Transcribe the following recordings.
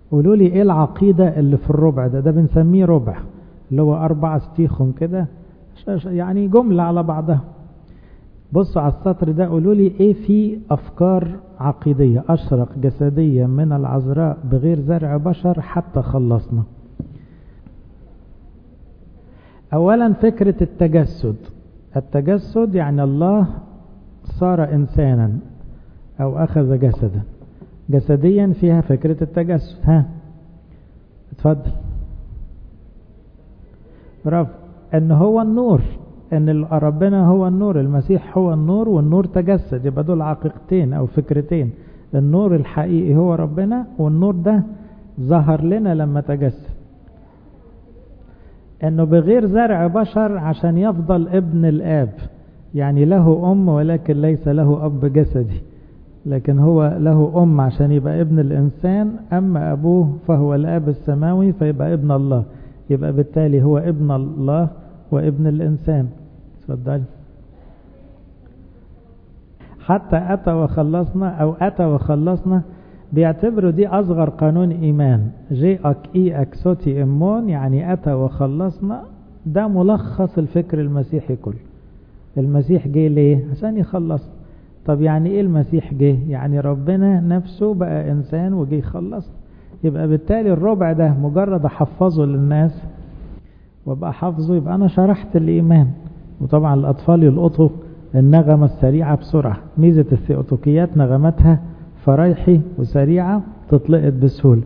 قولوا لي ايه العقيدة اللي في الربع ده ده بنسميه ربع اللي هو أربعة ستيخم كده يعني جملة على بعضها بصوا على السطر ده قولوا لي ايه في أفكار عقيدية أشرق جسديا من العذراء بغير زرع بشر حتى خلصنا أولا فكرة التجسد التجسد يعني الله صار إنسانا أو أخذ جسدا جسديا فيها فكرة التجسد ها اتفضل برافو ان هو النور ان ربنا هو النور المسيح هو النور والنور تجسد يبقى دول عقيقتين او فكرتين النور الحقيقي هو ربنا والنور ده ظهر لنا لما تجسد انه بغير زرع بشر عشان يفضل ابن الاب يعني له ام ولكن ليس له اب جسدي لكن هو له ام عشان يبقى ابن الانسان اما ابوه فهو الاب السماوي فيبقى ابن الله يبقى بالتالي هو ابن الله وابن الإنسان تفضل حتى أتى وخلصنا أو أتى وخلصنا بيعتبروا دي أصغر قانون إيمان جي أك إي أك سوتي إمون يعني أتى وخلصنا ده ملخص الفكر المسيحي كله المسيح جه ليه عشان يخلص طب يعني ايه المسيح جه يعني ربنا نفسه بقى انسان وجه يخلص يبقى بالتالي الربع ده مجرد احفظه للناس وابقى حافظه يبقى انا شرحت الايمان وطبعا الاطفال يلقطوا النغمة السريعة بسرعة ميزة الثيوتوكيات نغمتها فرايحي وسريعة تطلقت بسهولة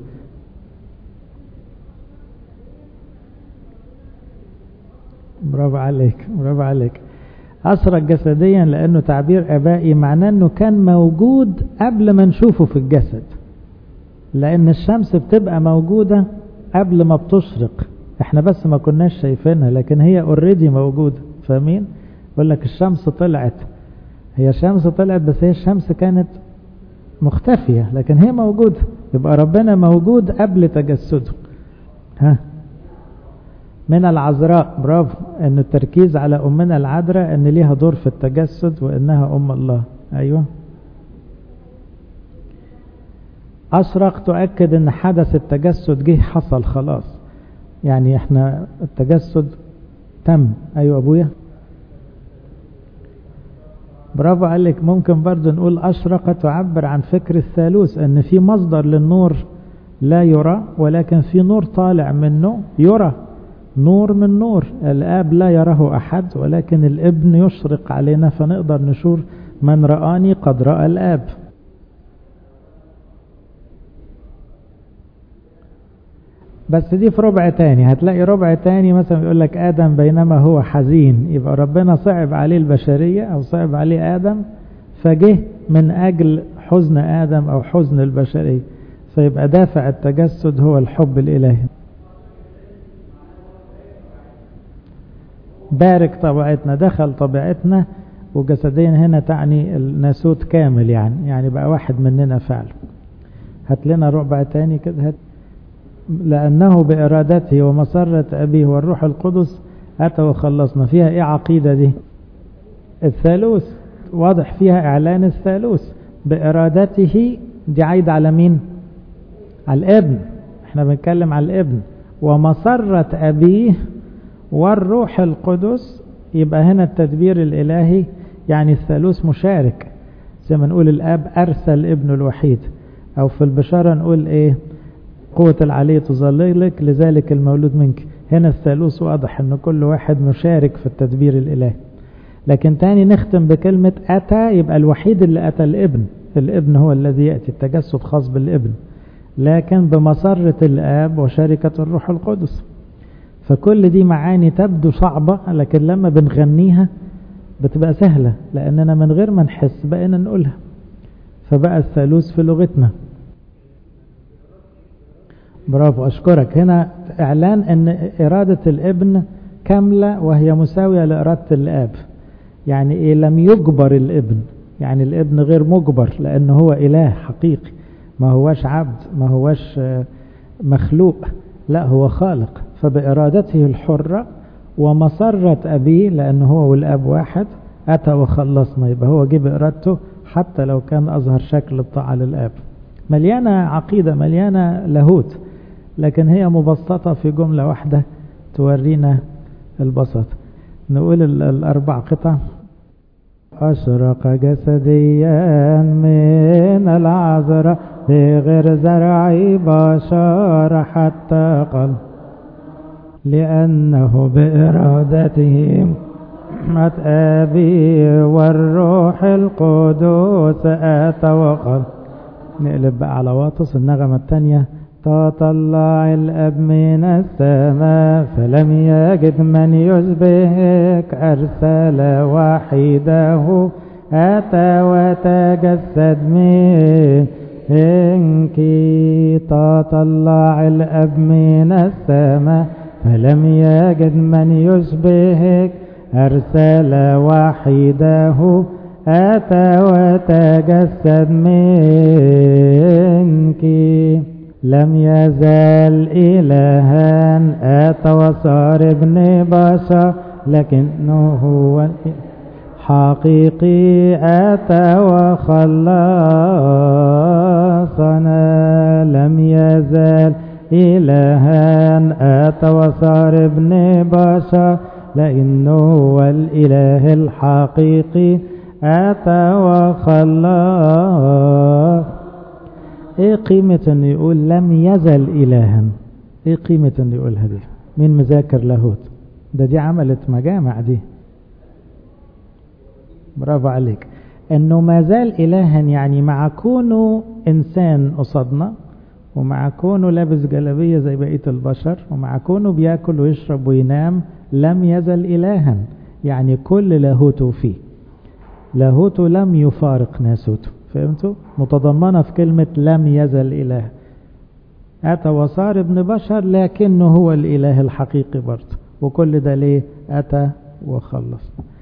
برافو عليك برافو عليك أسرق جسديا لأنه تعبير أبائي معناه أنه كان موجود قبل ما نشوفه في الجسد لأن الشمس بتبقى موجودة قبل ما بتشرق احنا بس ما كناش شايفينها لكن هي اوريدي موجودة فاهمين يقول لك الشمس طلعت هي الشمس طلعت بس هي الشمس كانت مختفية لكن هي موجودة يبقى ربنا موجود قبل تجسده ها من العذراء برافو ان التركيز على امنا العذراء ان ليها دور في التجسد وانها ام الله ايوه اشرق تؤكد ان حدث التجسد جه حصل خلاص يعني احنا التجسد تم ايوه ابويا برافو عليك ممكن برضو نقول اشرق تعبر عن فكر الثالوث ان في مصدر للنور لا يرى ولكن في نور طالع منه يرى نور من نور الاب لا يراه احد ولكن الابن يشرق علينا فنقدر نشور من رآني قد رأى الاب بس دي في ربع تاني هتلاقي ربع تاني مثلا يقول لك آدم بينما هو حزين يبقى ربنا صعب عليه البشرية أو صعب عليه آدم فجه من أجل حزن آدم أو حزن البشرية فيبقى دافع التجسد هو الحب الإلهي بارك طبيعتنا دخل طبيعتنا وجسديا هنا تعني الناسوت كامل يعني يعني بقى واحد مننا فعلا هات لنا ربع تاني كده هات لأنه بإرادته ومسرة أبيه والروح القدس أتى وخلصنا فيها إيه عقيدة دي الثالوث واضح فيها إعلان الثالوث بإرادته دي عايد على مين على الابن احنا بنتكلم على الابن ومسرة أبيه والروح القدس يبقى هنا التدبير الإلهي يعني الثالوث مشارك زي ما نقول الآب أرسل ابنه الوحيد أو في البشارة نقول إيه قوة العلي تظللك لذلك المولود منك هنا الثالوث واضح ان كل واحد مشارك في التدبير الالهي لكن تاني نختم بكلمة أتى يبقى الوحيد اللي أتى الابن الابن هو الذي يأتي التجسد خاص بالابن لكن بمسرة الآب وشركة الروح القدس فكل دي معاني تبدو صعبة لكن لما بنغنيها بتبقى سهلة لأننا من غير ما نحس بقينا نقولها فبقى الثالوث في لغتنا برافو أشكرك هنا إعلان أن إرادة الابن كاملة وهي مساوية لإرادة الآب يعني إيه لم يجبر الابن يعني الابن غير مجبر لأنه هو إله حقيقي ما هوش عبد ما هوش مخلوق لا هو خالق فبإرادته الحرة ومسرة أبيه لأنه هو والأب واحد أتى وخلصنا يبقى هو جه بإرادته حتى لو كان أظهر شكل الطاعة للآب مليانة عقيدة مليانة لاهوت لكن هي مبسطة في جملة واحدة تورينا البسط نقول الأربع قطع أشرق جسديا من العذراء بغير زرع بشر حتى قل لأنه بإرادته مت أبي والروح القدوس أتى وقل نقلب بقى على واطس النغمة الثانية تطلع الأب من السماء فلم يجد من يشبهك أرسل وحيده أتى وتجسد منك تطلع الأب من السماء فلم يجد من يشبهك أرسل وحيده أتى وتجسد منك لم يزال إلها أتى وصار ابن بشر لكنه هو حقيقي أتى وخلصنا لم يزال إلها أتى وصار ابن بشر لأنه هو الإله الحقيقي أتى وخلص ايه قيمة انه يقول لم يزل الها ايه قيمة انه يقولها دي مين مذاكر لاهوت ده دي عملت مجامع دي برافو عليك انه ما زال الها يعني مع كونه انسان قصادنا ومع كونه لابس جلابية زي بقية البشر ومع كونه بياكل ويشرب وينام لم يزل الها يعني كل لاهوته فيه لاهوته لم يفارق ناسوته فهمتوا متضمنة في كلمة لم يزل إله أتى وصار ابن بشر لكنه هو الإله الحقيقي برضه وكل ده ليه أتى وخلص